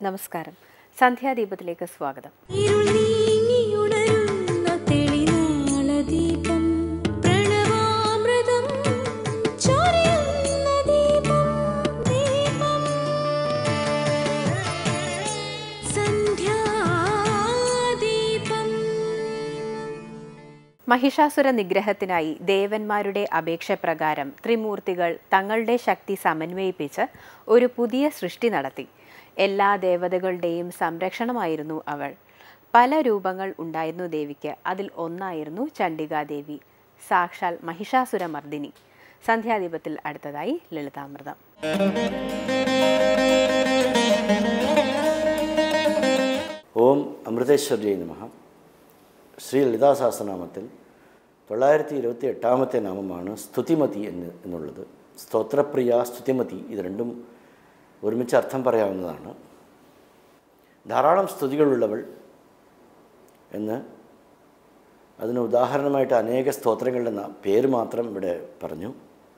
നമസ്കാരം സന്ധ്യാദീപത്തിലേക്ക് സ്വാഗതം ഇരുൾ നീങ്ങിയുണരുന്ന തെളിനാളദീപം പ്രണവാമൃതം ചൊരിയുന്ന ദീപം ദീപം സന്ധ്യാദീപം മഹിഷാസുര നിഗ്രഹത്തിനായി ദേവന്മാരുടെ അപേക്ഷ പ്രകാരം ത്രിമൂർത്തികൾ തങ്ങളുടെ ശക്തി സമന്വയിപ്പിച്ച് ഒരു പുതിയ സൃഷ്ടി നടത്തി എല്ലാ ദേവതകളുടെയും സംരക്ഷണമായിരുന്നു അവൾ പല രൂപങ്ങൾ ഉണ്ടായിരുന്നു ദേവിക്ക് അതിൽ ഒന്നായിരുന്നു ചണ്ഡികാദേവി സാക്ഷാൽ മഹിഷാസുര മർദിനി സന്ധ്യാദീപത്തിൽ അടുത്തതായി ലളിതാമൃതം ഓം അമൃതേശ്വര്യ നമ ശ്രീ ലളിതാ സഹസ്രനാമത്തിൽ തൊള്ളായിരത്തി ഇരുപത്തി എട്ടാമത്തെ നാമമാണ് സ്തുതിമതി എന്ന് എന്നുള്ളത് സ്തോത്രപ്രിയ സ്തുതിമതി ഇത് രണ്ടും ഒരുമിച്ച് അർത്ഥം പറയാവുന്നതാണ് ധാരാളം സ്തുതികളുള്ളവൾ എന്ന് അതിന് ഉദാഹരണമായിട്ട് അനേക സ്തോത്രങ്ങളുടെ നാ- പേര് മാത്രം ഇവിടെ പറഞ്ഞു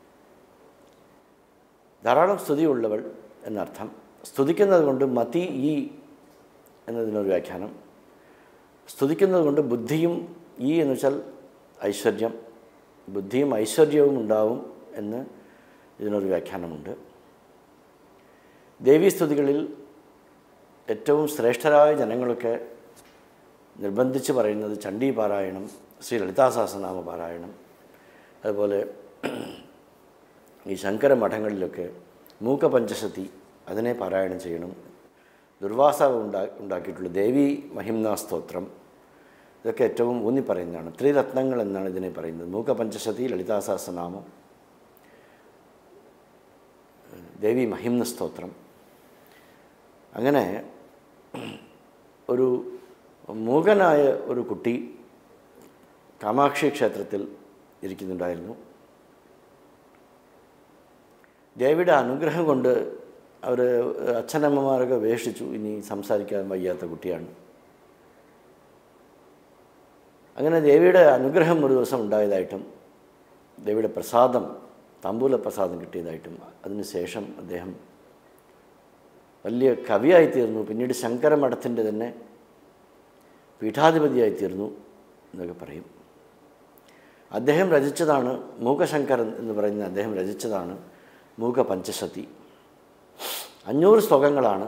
ധാരാളം സ്തുതിയുള്ളവൾ എന്നർത്ഥം സ്തുതിക്കുന്നത് കൊണ്ട് മതി ഈ എന്നതിനൊരു വ്യാഖ്യാനം സ്തുതിക്കുന്നത് കൊണ്ട് ബുദ്ധിയും ഈ എന്ന് വെച്ചാൽ ഐശ്വര്യം ബുദ്ധിയും ഐശ്വര്യവും ഉണ്ടാവും എന്ന് ഇതിനൊരു വ്യാഖ്യാനമുണ്ട് ദേവീസ്തുതികളിൽ ഏറ്റവും ശ്രേഷ്ഠരായ ജനങ്ങളൊക്കെ നിർബന്ധിച്ച് പറയുന്നത് ചണ്ഡീ പാരായണം ശ്രീ ലളിതാ സഹസ്രനാമ പാരായണം അതുപോലെ ഈ ശങ്കര മഠങ്ങളിലൊക്കെ മൂക്കപഞ്ചശതി അതിനെ പാരായണം ചെയ്യണം ദുർവാസാവ് ഉണ്ടാ ഉണ്ടാക്കിയിട്ടുള്ള ദേവി മഹിംന സ്തോത്രം ഇതൊക്കെ ഏറ്റവും ഊന്നി പറയുന്നതാണ് ത്രിരത്നങ്ങൾ എന്നാണ് ഇതിനെ പറയുന്നത് മൂക്കപഞ്ചശതി ലളിതാ സഹസ്രനാമം ദേവി മഹിംന സ്തോത്രം അങ്ങനെ ഒരു മൂകനായ ഒരു കുട്ടി കാമാക്ഷി ക്ഷേത്രത്തിൽ ഇരിക്കുന്നുണ്ടായിരുന്നു ദേവിയുടെ അനുഗ്രഹം കൊണ്ട് അവർ അച്ഛനമ്മമാരൊക്കെ വേഷിച്ചു ഇനി സംസാരിക്കാൻ വയ്യാത്ത കുട്ടിയാണ് അങ്ങനെ ദേവിയുടെ അനുഗ്രഹം ഒരു ദിവസം ഉണ്ടായതായിട്ടും ദേവിയുടെ പ്രസാദം താമ്പൂല പ്രസാദം കിട്ടിയതായിട്ടും അതിനുശേഷം അദ്ദേഹം വലിയ കവിയായിത്തീർന്നു പിന്നീട് ശങ്കര മഠത്തിൻ്റെ തന്നെ പീഠാധിപതിയായിത്തീർന്നു എന്നൊക്കെ പറയും അദ്ദേഹം രചിച്ചതാണ് മൂകശങ്കരൻ എന്ന് പറയുന്ന അദ്ദേഹം രചിച്ചതാണ് മൂക പഞ്ചശതി അഞ്ഞൂറ് ശ്ലോകങ്ങളാണ്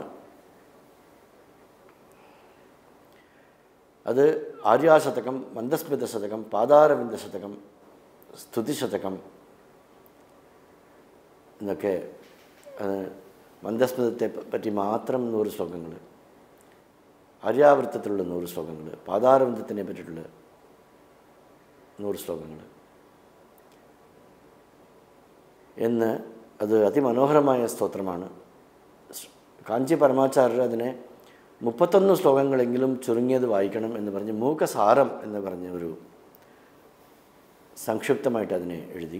അത് ആര്യാശതകം മന്ദസ്മിത ശതകം പാതാരവിന്ദ ശതകം സ്തുതിശതകം എന്നൊക്കെ അത് മന്ദസ്മിതത്തെ പ- പറ്റി മാത്രം നൂറ് ശ്ലോകങ്ങൾ ആര്യാവൃത്തത്തിലുള്ള നൂറ് ശ്ലോകങ്ങൾ പാതാരവിന്ദത്തിനെ പറ്റിയിട്ടുള്ള നൂറ് ശ്ലോകങ്ങൾ എന്ന് അത് അതിമനോഹരമായ സ്തോത്രമാണ് സ്- കാഞ്ചി പരമാചാര്യർ അതിനെ മുപ്പത്തൊന്ന് ശ്ലോകങ്ങളെങ്കിലും ചുരുങ്ങിയത് വായിക്കണം എന്ന് പറഞ്ഞ് മൂക്കസാരം എന്ന് പറഞ്ഞ ഒരു സംക്ഷിപ്തമായിട്ട് അതിനെ എഴുതി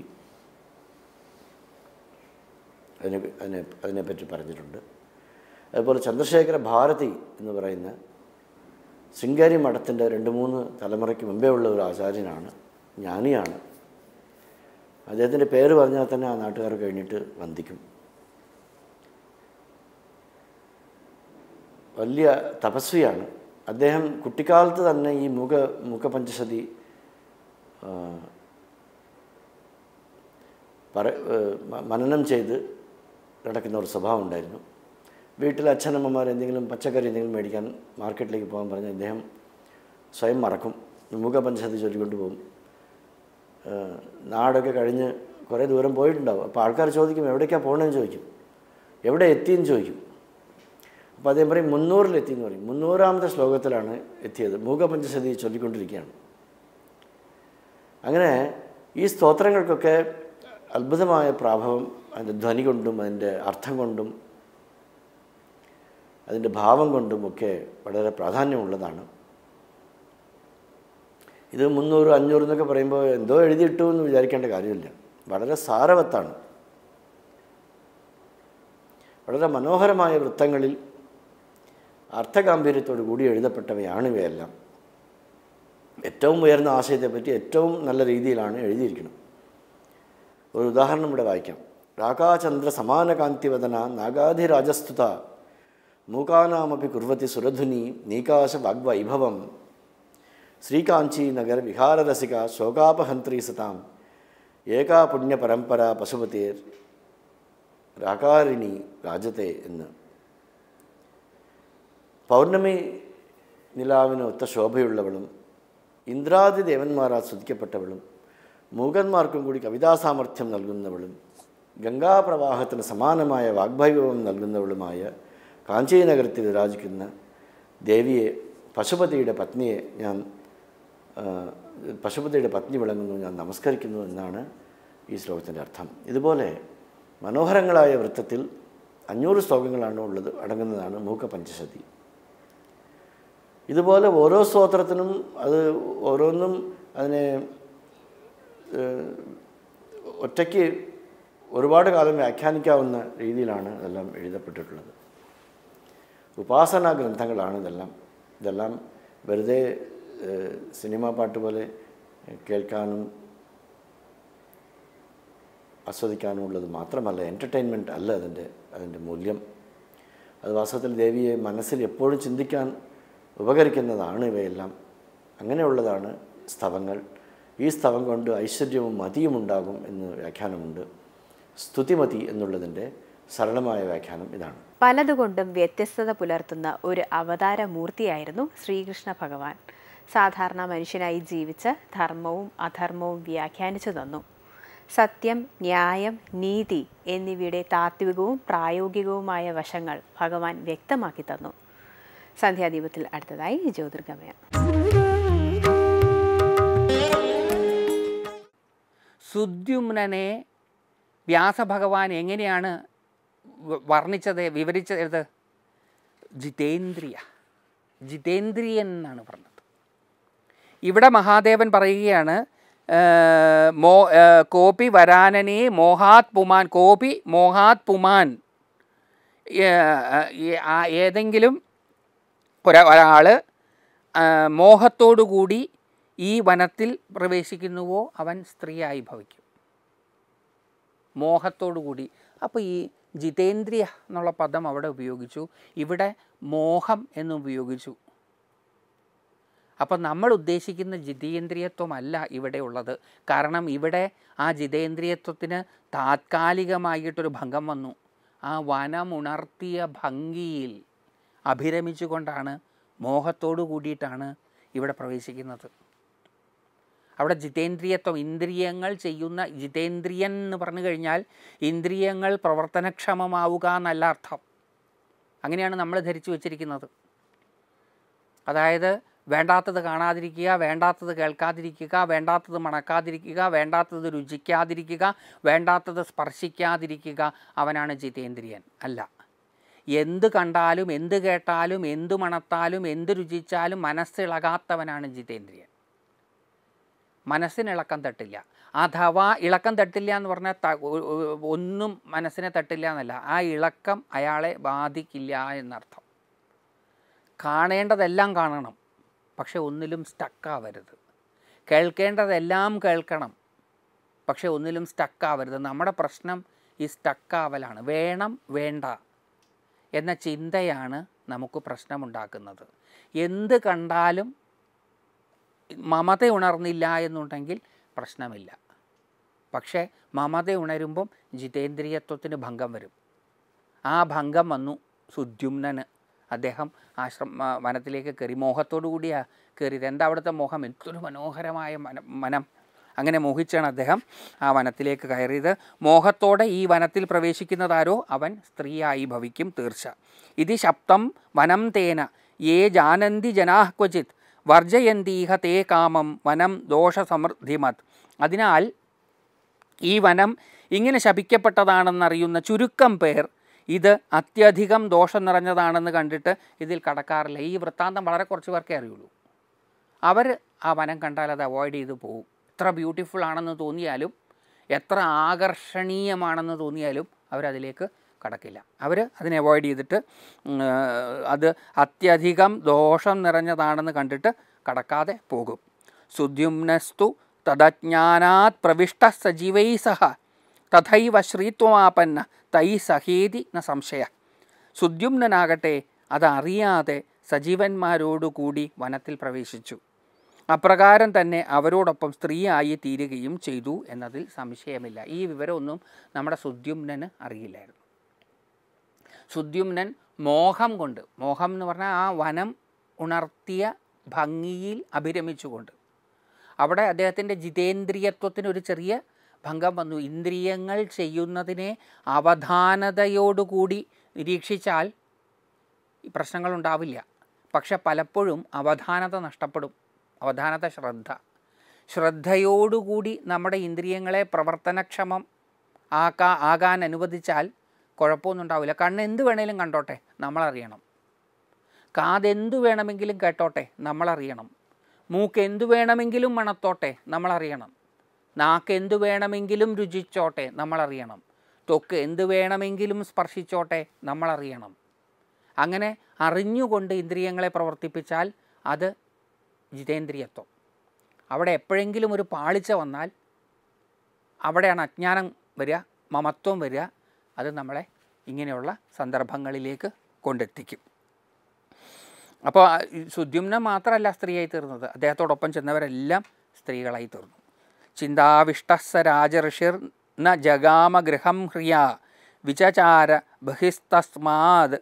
അതിനെ അതിനെ അതിനെപ്പറ്റി പറഞ്ഞിട്ടുണ്ട് അതുപോലെ ചന്ദ്രശേഖര ഭാരതി എന്ന് പറയുന്ന ശൃംഗാരി മഠത്തിൻ്റെ രണ്ട് മൂന്ന് തലമുറയ്ക്ക് മുമ്പേ ഉള്ള ഒരു ആചാര്യനാണ് ജ്ഞാനിയാണ് അദ്ദേഹത്തിൻ്റെ പേര് പറഞ്ഞാൽ തന്നെ ആ നാട്ടുകാർ കഴിഞ്ഞിട്ട് വന്ദിക്കും വലിയ തപസ്വിയാണ് അദ്ദേഹം കുട്ടിക്കാലത്ത് തന്നെ ഈ മുഖ മുഖപഞ്ചശതി ആ, പറ ഏ, മ- മനനം ചെയ്ത് നടക്കുന്ന ഒരു സ്വഭാവം ഉണ്ടായിരുന്നു വീട്ടിൽ അച്ഛനമ്മമാർ എന്തെങ്കിലും പച്ചക്കറി എന്തെങ്കിലും മേടിക്കാൻ മാർക്കറ്റിലേക്ക് പോകാൻ പറഞ്ഞാൽ ഇദ്ദേഹം സ്വയം മറക്കും മുഖപഞ്ചശതി ചൊല്ലിക്കൊണ്ട് പോകും ഏഹ് നാടൊക്കെ കഴിഞ്ഞ് കുറേ ദൂരം പോയിട്ടുണ്ടാവും അപ്പോൾ ആൾക്കാർ ചോദിക്കും എവിടേക്കാണ് പോകണമെന്ന് ചോദിക്കും എവിടെ എത്തിയെന്ന് ചോദിക്കും അപ്പോൾ അദ്ദേഹം പറയും മുന്നൂറിലെത്തി എന്ന് പറയും മുന്നൂറാമത്തെ ശ്ലോകത്തിലാണ് എത്തിയത് മൂകപഞ്ചശതി ചൊല്ലിക്കൊണ്ടിരിക്കുകയാണ് അങ്ങനെ ഈ സ്തോത്രങ്ങൾക്കൊക്കെ അത്ഭുതമായ പ്രാഭവം അതിൻ്റെ ധ്വനി കൊണ്ടും അതിൻ്റെ അർത്ഥം കൊണ്ടും അതിൻ്റെ ഭാവം കൊണ്ടുമൊക്കെ വളരെ പ്രാധാന്യമുള്ളതാണ് ഇത് മുന്നൂറ് അഞ്ഞൂറ് എന്നൊക്കെ പറയുമ്പോൾ എന്തോ എഴുതിയിട്ടു എന്ന് വിചാരിക്കേണ്ട കാര്യമില്ല വളരെ സാരവത്താണ് വളരെ മനോഹരമായ വൃത്തങ്ങളിൽ അർത്ഥഗാംഭീര്യത്തോടു കൂടി എഴുതപ്പെട്ടവയാണ് ഇവയെല്ലാം ഏറ്റവും ഉയർന്ന ആശയത്തെപ്പറ്റി ഏറ്റവും നല്ല രീതിയിലാണ് എഴുതിയിരിക്കുന്നത് ഒരു ഉദാഹരണം ഇവിടെ വായിക്കാം രാകാചന്ദ്ര സമാന കാന്തിവദന നാഗാധിരാജസ്തുത മൂകാനാമപി കുർവതി സുരധുനി നീകാശ വാഗ്വൈഭവം ശ്രീകാഞ്ചി നഗർ വിഹാരരസിക ശോകാപഹന്ത്രി സതാം ഏകാ പുണ്യപരമ്പര പശുപതിർ രാകാരിണി രാജത്തെ എന്ന് പൗർണമി നിലാവിന് ഒത്ത ശോഭയുള്ളവളും ഇന്ദ്രാദി ദേവന്മാരാൽ സ്തുതിക്കപ്പെട്ടവളും മൂകന്മാർക്കും കൂടി കവിതാസാമർഥ്യം നൽകുന്നവളും ഗംഗാപ്രവാഹത്തിന് സമാനമായ വാഗ്ഭൈഭവം നൽകുന്നവളുമായ കാഞ്ചി നഗരത്തിൽ വിരാജിക്കുന്ന ദേവിയെ പശുപതിയുടെ പത്നിയെ ഞാൻ ആ, പശുപതിയുടെ പത്നി വിളങ്ങുന്നു ഞാൻ നമസ്കരിക്കുന്നു എന്നാണ് ഈ ശ്ലോകത്തിൻ്റെ അർത്ഥം ഇതുപോലെ മനോഹരങ്ങളായ വൃത്തത്തിൽ അഞ്ഞൂറ് ശ്ലോകങ്ങളാണ് ഉള്ളത് അടങ്ങുന്നതാണ് മൂക പഞ്ചശതി ഇതുപോലെ ഓരോ സ്തോത്രത്തിനും അത് ഓരോന്നും അതിനെ ഏഹ്, ഒറ്റയ്ക്ക് ഒരുപാട് കാലം വ്യാഖ്യാനിക്കാവുന്ന രീതിയിലാണ് ഇതെല്ലാം എഴുതപ്പെട്ടിട്ടുള്ളത് ഉപാസനാ ഗ്രന്ഥങ്ങളാണ് ഇതെല്ലാം ഇതെല്ലാം വെറുതെ ഏഹ്, സിനിമാ പാട്ട് പോലെ കേൾക്കാനും ആസ്വദിക്കാനും ഉള്ളത് മാത്രമല്ല എൻ്റർടൈൻമെൻറ്റ് അല്ല അതിൻ്റെ അതിൻ്റെ മൂല്യം അത് വാസ്തവത്തിൽ ദേവിയെ മനസ്സിൽ എപ്പോഴും ചിന്തിക്കാൻ ഉപകരിക്കുന്നതാണ് ഇവയെല്ലാം അങ്ങനെയുള്ളതാണ് സ്തവങ്ങൾ ഈ സ്തവം കൊണ്ട് ഐശ്വര്യവും മതിയും ഉണ്ടാകും എന്ന് വ്യാഖ്യാനമുണ്ട് സ്തുതിമതി എന്നുള്ളതിൻ്റെ സരളമായ വ്യാഖ്യാനം ഇതാണ് പലതുകൊണ്ടും വ്യത്യസ്തത പുലർത്തുന്ന ഒരു അവതാര മൂർത്തിയായിരുന്നു ശ്രീകൃഷ്ണ ഭഗവാൻ സാധാരണ മനുഷ്യനായി ജീവിച്ച് ധർമ്മവും അധർമ്മവും വ്യാഖ്യാനിച്ചു തന്നു സത്യം ന്യായം നീതി എന്നിവയുടെ താത്വികവും പ്രായോഗികവുമായ വശങ്ങൾ ഭഗവാൻ വ്യക്തമാക്കി തന്നു സന്ധ്യാദീപത്തിൽ അടുത്തതായി ജ്യോതിർഗമയം സുദ്യുമ്നനെ വ്യാസഭഗവാൻ എങ്ങനെയാണ് വ- വർണ്ണിച്ചത് വിവരിച്ചത് ജിതേന്ദ്രിയ ജിതേന്ദ്രിയൻ എന്നാണ് പറഞ്ഞത് ഇവിടെ മഹാദേവൻ പറയുകയാണ് ആ, മോ ആ, കോപി വരാനനെ മോഹാത് പുമാൻ കോപി മോഹാത് പുമാൻ ഏ, ഏ- ആ- ഏതെങ്കിലും ഒരാ ഒരാൾ മോഹത്തോടുകൂടി ഈ വനത്തിൽ പ്രവേശിക്കുന്നുവോ അവൻ സ്ത്രീയായി ഭവിക്കും മോഹത്തോടുകൂടി അപ്പോൾ ഈ ജിതേന്ദ്രിയ എന്നുള്ള പദം അവിടെ ഉപയോഗിച്ചു ഇവിടെ മോഹം എന്ന് ഉപയോഗിച്ചു അപ്പം നമ്മൾ ഉദ്ദേശിക്കുന്ന ജിതേന്ദ്രിയത്വമല്ല ഇവിടെ ഉള്ളത് കാരണം ഇവിടെ ആ ജിതേന്ദ്രിയത്വത്തിന് താത്കാലികമായിട്ടൊരു ഭംഗം വന്നു ആ വനമുണർത്തിയ ഭംഗിയിൽ അഭിരമിച്ചുകൊണ്ടാണ് മോഹത്തോടു കൂടിയിട്ടാണ് ഇവിടെ പ്രവേശിക്കുന്നത് അവിടെ ജിതേന്ദ്രിയത്വം ഇന്ദ്രിയങ്ങൾ ചെയ്യുന്ന ജിതേന്ദ്രിയൻ എന്ന് പറഞ്ഞു കഴിഞ്ഞാൽ ഇന്ദ്രിയങ്ങൾ പ്രവർത്തനക്ഷമമാവുക എന്നല്ല അർത്ഥം അങ്ങനെയാണ് നമ്മൾ ധരിച്ചു വച്ചിരിക്കുന്നത് അതായത് വേണ്ടാത്തത് കാണാതിരിക്കുക വേണ്ടാത്തത് കേൾക്കാതിരിക്കുക വേണ്ടാത്തത് മണക്കാതിരിക്കുക വേണ്ടാത്തത് രുചിക്കാതിരിക്കുക വേണ്ടാത്തത് സ്പർശിക്കാതിരിക്കുക അവനാണ് ജിതേന്ദ്രിയൻ അല്ല എന്ത് കണ്ടാലും എന്ത് കേട്ടാലും എന്ത് മണത്താലും എന്ത് രുചിച്ചാലും മനസ്സിളകാത്തവനാണ് ജിതേന്ദ്രിയൻ മനസ്സിന് ഇളക്കം തട്ടില്ല അഥവാ ഇളക്കം തട്ടില്ല എന്ന് പറഞ്ഞാൽ ത- ഒ- ഒ- ഒന്നും മനസ്സിനെ തട്ടില്ല എന്നല്ല ആ ഇളക്കം അയാളെ ബാധിക്കില്ല എന്നർത്ഥം കാണേണ്ടതെല്ലാം കാണണം പക്ഷെ ഒന്നിലും സ്റ്റക്കാവരുത് കേൾക്കേണ്ടതെല്ലാം കേൾക്കണം പക്ഷെ ഒന്നിലും സ്റ്റക്കാവരുത് നമ്മുടെ പ്രശ്നം ഈ സ്റ്റക്കാവലാണ് വേണം വേണ്ട എന്ന ചിന്തയാണ് നമുക്ക് പ്രശ്നമുണ്ടാക്കുന്നത് എന്ത് കണ്ടാലും മമത ഉണർന്നില്ല എന്നുണ്ടെങ്കിൽ പ്രശ്നമില്ല പക്ഷേ മമത ഉണരുമ്പം ജിതേന്ദ്രിയത്വത്തിന് ഭംഗം വരും ആ ഭംഗം വന്നു സുദ്യുമ്നന് അദ്ദേഹം ആശ്രമ ആ, വനത്തിലേക്ക് കയറി മോഹത്തോടു കൂടിയാണ് കയറിയത് എന്താ അവിടുത്തെ മോഹം എന്തൊരു മനോഹരമായ മനം വനം അങ്ങനെ മോഹിച്ചാണ് അദ്ദേഹം ആ വനത്തിലേക്ക് കയറിയത് മോഹത്തോടെ ഈ വനത്തിൽ പ്രവേശിക്കുന്നതാരോ അവൻ സ്ത്രീയായി ഭവിക്കും തീർച്ച ഇത് ശബ്ദം വനം തേന യേ ജാനന്തി ജനാഹ് ക്വചിത് വർജയന്തീഹ തേ കാമം വനം ദോഷസമൃദ്ധിമത് അതിനാൽ ഈ വനം ഇങ്ങനെ ശപിക്കപ്പെട്ടതാണെന്നറിയുന്ന ചുരുക്കം പേർ ഇത് അത്യധികം ദോഷം നിറഞ്ഞതാണെന്ന് കണ്ടിട്ട് ഇതിൽ കടക്കാറില്ല ഈ വൃത്താന്തം വളരെ കുറച്ച് പേർക്കേ അറിയുള്ളൂ അവർ ആ വനം കണ്ടാൽ അത് അവോയ്ഡ് ചെയ്ത് പോകും എത്ര ബ്യൂട്ടിഫുൾ ആണെന്ന് തോന്നിയാലും എത്ര ആകർഷണീയമാണെന്ന് തോന്നിയാലും അവരതിലേക്ക് കടക്കില്ല അവർ അതിനെ അവോയ്ഡ് ചെയ്തിട്ട് ഉം, ആ, അത് അത്യധികം ദോഷം നിറഞ്ഞതാണെന്ന് കണ്ടിട്ട് കടക്കാതെ പോകും സുദ്യുമ്നസ്തു തദജ്ഞാനാത് പ്രവിഷ്ട സജീവൈ സഹ തഥൈവ ശ്രീത്വമാപന്ന തൈ സഹേതി ന സംശയ സുദ്യുമ്നനാകട്ടെ അതറിയാതെ സജീവന്മാരോടുകൂടി വനത്തിൽ പ്രവേശിച്ചു അപ്രകാരം തന്നെ അവരോടൊപ്പം സ്ത്രീയായി തീരുകയും ചെയ്തു എന്നതിൽ സംശയമില്ല ഈ വിവരമൊന്നും നമ്മുടെ സുദ്യുമ്നന് അറിയില്ലായിരുന്നു സുദ്യുമ്നൻ മോഹം കൊണ്ട് മോഹം എന്ന് പറഞ്ഞാൽ ആ വനം ഉണർത്തിയ ഭംഗിയിൽ അഭിരമിച്ചുകൊണ്ട് അവിടെ അദ്ദേഹത്തിൻ്റെ ജിതേന്ദ്രിയത്വത്തിന് ഒരു ചെറിയ ഭംഗം വന്നു ഇന്ദ്രിയങ്ങൾ ചെയ്യുന്നതിനെ അവധാനതയോടുകൂടി നിരീക്ഷിച്ചാൽ ഈ പ്രശ്നങ്ങളുണ്ടാവില്ല പക്ഷെ പലപ്പോഴും അവധാനത നഷ്ടപ്പെടും അവധാനത ശ്രദ്ധ ശ്രദ്ധയോടുകൂടി നമ്മുടെ ഇന്ദ്രിയങ്ങളെ പ്രവർത്തനക്ഷമം ആക്കാ ആകാൻ അനുവദിച്ചാൽ കുഴപ്പമൊന്നും ഉണ്ടാവില്ല കണ്ണ് എന്ത് വേണേലും കണ്ടോട്ടെ നമ്മളറിയണം കാതെന്തു വേണമെങ്കിലും കേട്ടോട്ടെ നമ്മളറിയണം മൂക്ക് എന്തു വേണമെങ്കിലും മണത്തോട്ടെ നമ്മളറിയണം നാക്ക് എന്തു വേണമെങ്കിലും രുചിച്ചോട്ടെ നമ്മളറിയണം ത്വക്ക് എന്ത് വേണമെങ്കിലും സ്പർശിച്ചോട്ടെ നമ്മളറിയണം അങ്ങനെ അറിഞ്ഞുകൊണ്ട് ഇന്ദ്രിയങ്ങളെ പ്രവർത്തിപ്പിച്ചാൽ അത് ജിതേന്ദ്രിയത്വം അവിടെ എപ്പോഴെങ്കിലും ഒരു പാളിച്ച വന്നാൽ അവിടെയാണ് അജ്ഞാനം വരിക മമത്വം വരിക അത് നമ്മളെ ഇങ്ങനെയുള്ള സന്ദർഭങ്ങളിലേക്ക് കൊണ്ടെത്തിക്കും അപ്പോൾ സുദ്യുമ്ന മാത്രമല്ല സ്ത്രീയായി തീർന്നത് അദ്ദേഹത്തോടൊപ്പം ചെന്നവരെല്ലാം സ്ത്രീകളായി തീർന്നു ചിന്താവിഷ്ടസ രാജഋഷിർ ന ജഗാമഗൃഹം ഹ്രിയ വിചചാര ബഹിസ്തസ്മാത്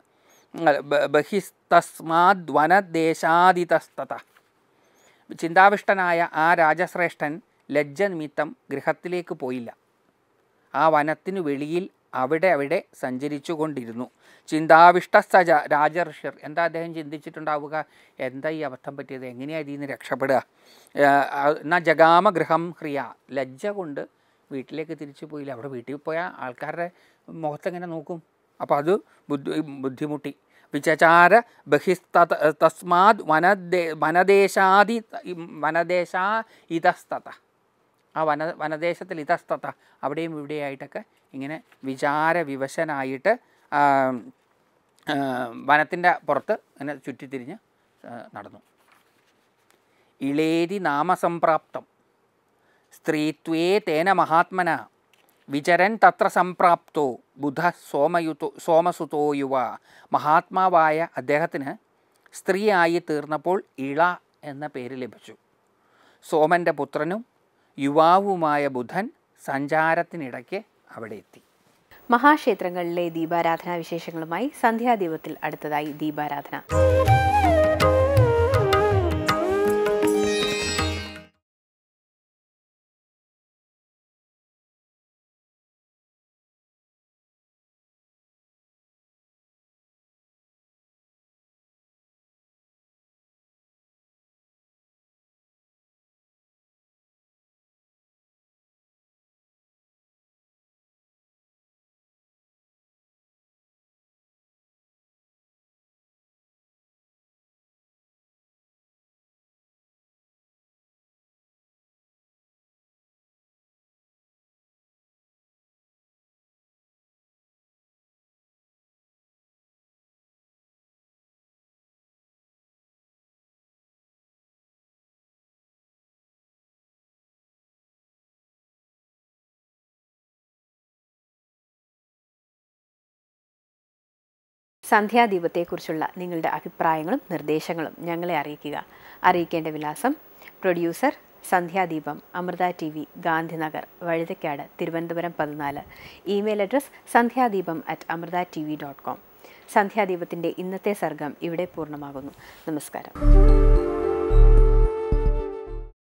ബഹിസ്തസ്മാത് വനദേശാദിതസ്തത ചിന്താവിഷ്ടനായ ആ രാജശ്രേഷ്ഠൻ ലജ്ജ നിമിത്തം ഗൃഹത്തിലേക്ക് പോയില്ല ആ വനത്തിനു വെളിയിൽ അവിടെ അവിടെ സഞ്ചരിച്ചു കൊണ്ടിരുന്നു ചിന്താവിഷ്ട സജ രാജർഷിർ എന്താ അദ്ദേഹം ചിന്തിച്ചിട്ടുണ്ടാവുക എന്താ ഈ അബദ്ധം പറ്റിയത് എങ്ങനെയാണ് ഇതിൽ നിന്ന് രക്ഷപ്പെടുക എന്നാൽ ജഗാമ ഗൃഹം ഹ്രിയ ലജ്ജ കൊണ്ട് വീട്ടിലേക്ക് തിരിച്ചു പോയില്ല അവിടെ വീട്ടിൽ പോയാൽ ആൾക്കാരുടെ മുഖത്തെങ്ങനെ നോക്കും അപ്പോൾ അത് ബുദ്ധി ബുദ്ധിമുട്ടി വിചചാര ബഹിസ്ത തസ്മാത് വനദേ വനദേശാദി വനദേശാ ഇതസ്തത ആ വന വനദേശത്തിൽ ഇതസ്തത അവിടെയും ഇവിടെയായിട്ടൊക്കെ ഇങ്ങനെ വിചാര വിവശനായിട്ട് വനത്തിൻ്റെ പുറത്ത് ഇങ്ങനെ ചുറ്റിത്തിരിഞ്ഞ് ആ, നടന്നു ഇളേരി നാമസംപ്രാപ്തം സ്ത്രീത്വേ തേന മഹാത്മന വിചരൻ തത്ര സംപ്രാപ്തോ ബുധ സോമയുതോ സോമസുതോ യുവ മഹാത്മാവായ അദ്ദേഹത്തിന് സ്ത്രീയായി തീർന്നപ്പോൾ ഇള എന്ന പേര് ലഭിച്ചു സോമൻ്റെ പുത്രനും യുവാവുമായ ബുധൻ സഞ്ചാരത്തിനിടയ്ക്ക് അവിടെ എത്തി മഹാക്ഷേത്രങ്ങളിലെ ദീപാരാധനാ വിശേഷങ്ങളുമായി സന്ധ്യാദീപത്തിൽ അടുത്തതായി ദീപാരാധന സന്ധ്യാദീപത്തെക്കുറിച്ചുള്ള നിങ്ങളുടെ അഭിപ്രായങ്ങളും നിർദ്ദേശങ്ങളും ഞങ്ങളെ അറിയിക്കുക അറിയിക്കേണ്ട വിലാസം producer Sandhyadeepam Amrita T V Gandhinagar Vazhuthacaud Thiruvananthapuram പതിനാല് email address Sandhyadeepam at Amrita T V dot com സന്ധ്യാദീപത്തിൻ്റെ ഇന്നത്തെ സർഗം ഇവിടെ പൂർണ്ണമാകുന്നു നമസ്കാരം